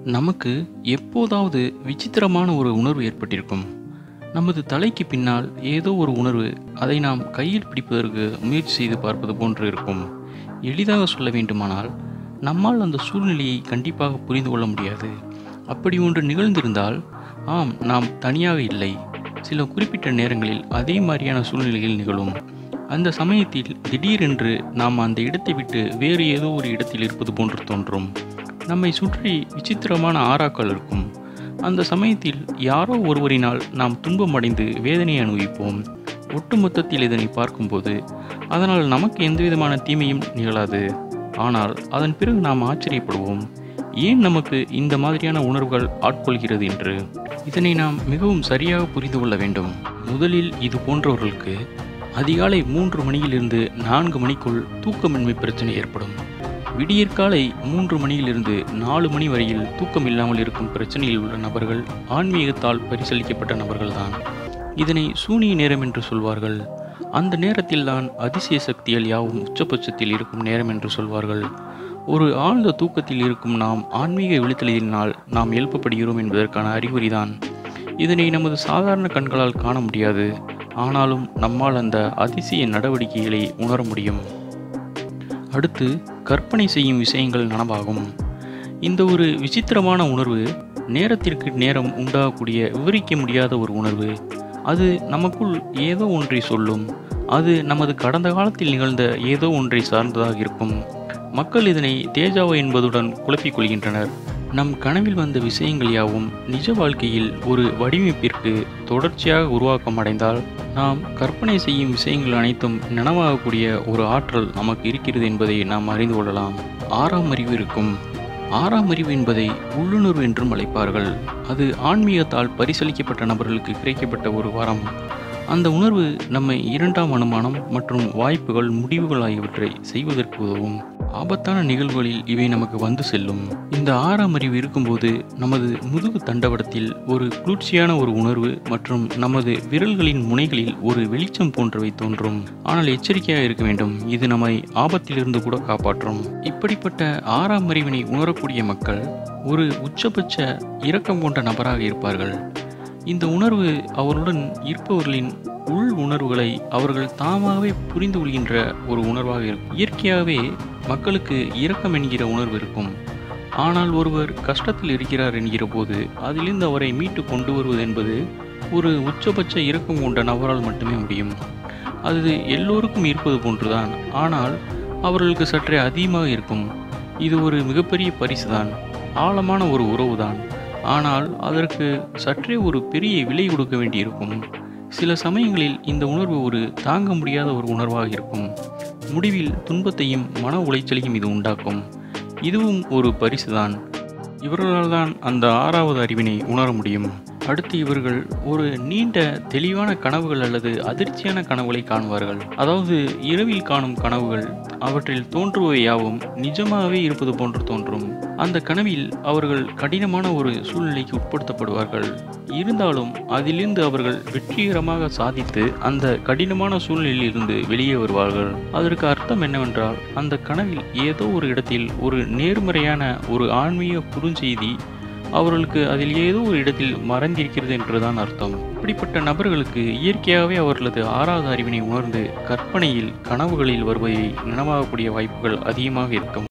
நமக்கு எப்போதாவது விசித்திரமான ஒரு உணர்வு ஏற்பட்டிருக்கும் நமது தலைக்கு பின்னால் ஏதோ ஒரு உணர்வு அதை நாம் கையில் பிடிப்பதற்கு முயற்சி செய்து பார்ப்பது போன்று இருக்கும் எளிதாக சொல்ல வேண்டுமானால் நம்மால் அந்த சூழ்நிலையை கண்டிப்பாக புரிந்து கொள்ள முடியாது அப்படி ஒன்று நிகழ்ந்திருந்தால் ஆம் நாம் தனியாக இல்லை சில குறிப்பிட்ட நேரங்களில் அதே மாதிரியான சூழ்நிலைகள் நிகழும் அந்த சமயத்தில் திடீரென்று நாம் அந்த இடத்தை விட்டு வேறு ஏதோ ஒரு இடத்தில் இருப்பது போன்று தோன்றும் நம்மை சுற்றி விசித்திரமான ஆறாக்கள் இருக்கும் அந்த சமயத்தில் யாரோ ஒருவரினால் நாம் துன்பமடைந்து வேதனை அனுபவிப்போம் ஒட்டுமொத்தத்தில் இதனை பார்க்கும்போது அதனால் நமக்கு எந்தவிதமான தீமையும் நிகழாது ஆனால் அதன் பிறகு நாம் ஆச்சரியப்படுவோம் ஏன் நமக்கு இந்த மாதிரியான உணர்வுகள் ஆட்கொள்கிறது என்று இதனை நாம் மிகவும் சரியாக புரிந்து கொள்ள வேண்டும் முதலில் இது போன்றவர்களுக்கு அதிகாலை மூன்று மணியிலிருந்து நான்கு மணிக்குள் தூக்கமின்மை பிரச்சனை ஏற்படும் விடியற்காலை மூன்று மணியிலிருந்து நாலு மணி வரையில் தூக்கம் இல்லாமல் இருக்கும் பிரச்சனையில் உள்ள நபர்கள் ஆன்மீகத்தால் பரிசீலிக்கப்பட்ட நபர்கள்தான் இதனை சூனிய நேரம் என்று சொல்வார்கள் அந்த நேரத்தில்தான் அதிசய சக்திகள் யாவும் உச்சபட்சத்தில் இருக்கும் நேரம் என்று சொல்வார்கள் ஒரு ஆழ்ந்த தூக்கத்தில் இருக்கும் நாம் ஆன்மீக விழித்தலினால் நாம் எழுப்பப்படுகிறோம் என்பதற்கான அறிகுறிதான் இதனை நமது சாதாரண கண்களால் காண முடியாது ஆனாலும் நம்மால் அந்த அதிசய நடவடிக்கைகளை உணர முடியும் அடுத்து கற்பனை செய்யும் விஷயங்கள் நனவாகும் இந்த ஒரு விசித்திரமான உணர்வு நேரத்திற்கு நேரம் உண்டாகக்கூடிய விவரிக்க முடியாத ஒரு உணர்வு அது நமக்குள் ஏதோ ஒன்றை சொல்லும் அது நமது கடந்த காலத்தில் நிகழ்ந்த ஏதோ ஒன்றை சார்ந்ததாக இருக்கும் மக்கள் இதனை தேஜாவா என்பதுடன் குழப்பிக் கொள்கின்றனர் நம் கனவில் வந்த விஷயங்கள் யாவும் நிஜ வாழ்க்கையில் ஒரு வடிவமைப்பிற்கு தொடர்ச்சியாக உருவாக்கம் அடைந்தால் நாம் கற்பனை செய்யும் விஷயங்கள் அனைத்தும் நனவாகக்கூடிய ஒரு ஆற்றல் நமக்கு இருக்கிறது என்பதை நாம் அறிந்து கொள்ளலாம் ஆறாம் அறிவு இருக்கும் ஆறாம் அறிவு என்பதை உள்ளுணர்வு என்றும் அழைப்பார்கள் அது ஆன்மீகத்தால் பரிசளிக்கப்பட்ட நபர்களுக்கு கிடைக்கப்பட்ட ஒரு வரம் அந்த உணர்வு நம்மை இரண்டாம் அனுமானம் மற்றும் வாய்ப்புகள் முடிவுகள் ஆகியவற்றை செய்வதற்கு உதவும் ஆபத்தான நிகழ்வுகளில் இவை நமக்கு வந்து செல்லும் இந்த ஆறாம் அறிவு இருக்கும்போது நமது முதுகு தண்டவடத்தில் ஒரு குளிர்ச்சியான ஒரு உணர்வு மற்றும் நமது விரல்களின் முனைகளில் ஒரு வெளிச்சம் போன்றவை தோன்றும் ஆனால் எச்சரிக்கையாக இருக்க வேண்டும் இது நம்மை ஆபத்திலிருந்து கூட காப்பாற்றும் இப்படிப்பட்ட ஆறாம் அறிவினை உணரக்கூடிய மக்கள் ஒரு உச்சபட்ச இரக்கம் கொண்ட நபராக இருப்பார்கள் இந்த உணர்வு அவர்களுடன் இருப்பவர்களின் உள் உணர்வுகளை அவர்கள் தாமாகவே புரிந்து கொள்கின்ற ஒரு உணர்வாக இருக்கும் இயற்கையாகவே மக்களுக்கு இரக்கம் என்கிற உணர்வு இருக்கும் ஆனால் ஒருவர் கஷ்டத்தில் இருக்கிறார் என்கிற போது அதிலிருந்து அவரை மீட்டு கொண்டு வருவது என்பது ஒரு உச்சபட்ச இரக்கம் கொண்ட நபரால் மட்டுமே முடியும் அது எல்லோருக்கும் இருப்பது போன்றுதான் ஆனால் அவர்களுக்கு சற்றே அதிகமாக இருக்கும் இது ஒரு மிகப்பெரிய பரிசுதான் ஆழமான ஒரு உறவுதான் ஆனால் அதற்கு சற்றே ஒரு பெரிய விலை கொடுக்க வேண்டியிருக்கும் சில சமயங்களில் இந்த உணர்வு ஒரு தாங்க முடியாத ஒரு உணர்வாக இருக்கும் முடிவில் துன்பத்தையும் மன உளைச்சலையும் இது உண்டாக்கும் இதுவும் ஒரு பரிசுதான் இவர்களால் தான் அந்த ஆறாவது அறிவினை உணர முடியும் அடுத்து இவர்கள் ஒரு நீண்ட தெளிவான கனவுகள் அல்லது அதிர்ச்சியான கனவுகளை காணுவார்கள் அதாவது இரவில் காணும் கனவுகள் அவற்றில் தோன்றுபவை யாவும் நிஜமாகவே இருப்பது போன்று தோன்றும் அந்த கனவில் அவர்கள் கடினமான ஒரு சூழ்நிலைக்கு உட்படுத்தப்படுவார்கள் இருந்தாலும் அதிலிருந்து அவர்கள் வெற்றிகரமாக சாதித்து அந்த கடினமான சூழ்நிலையில் இருந்து வெளியே வருவார்கள் அதற்கு அர்த்தம் என்னவென்றால் அந்த கனவில் ஏதோ ஒரு இடத்தில் ஒரு நேர்மறையான ஒரு ஆன்மீக குறுஞ்செய்தி அவர்களுக்கு அதில் ஏதோ ஒரு இடத்தில் மறைந்திருக்கிறது என்றுதான் அர்த்தம் இப்படிப்பட்ட நபர்களுக்கு இயற்கையாகவே அவர்களது ஆறாவது அறிவினை உணர்ந்து கற்பனையில் கனவுகளில் வருவதை நனவாகக்கூடிய வாய்ப்புகள் அதிகமாக இருக்கும்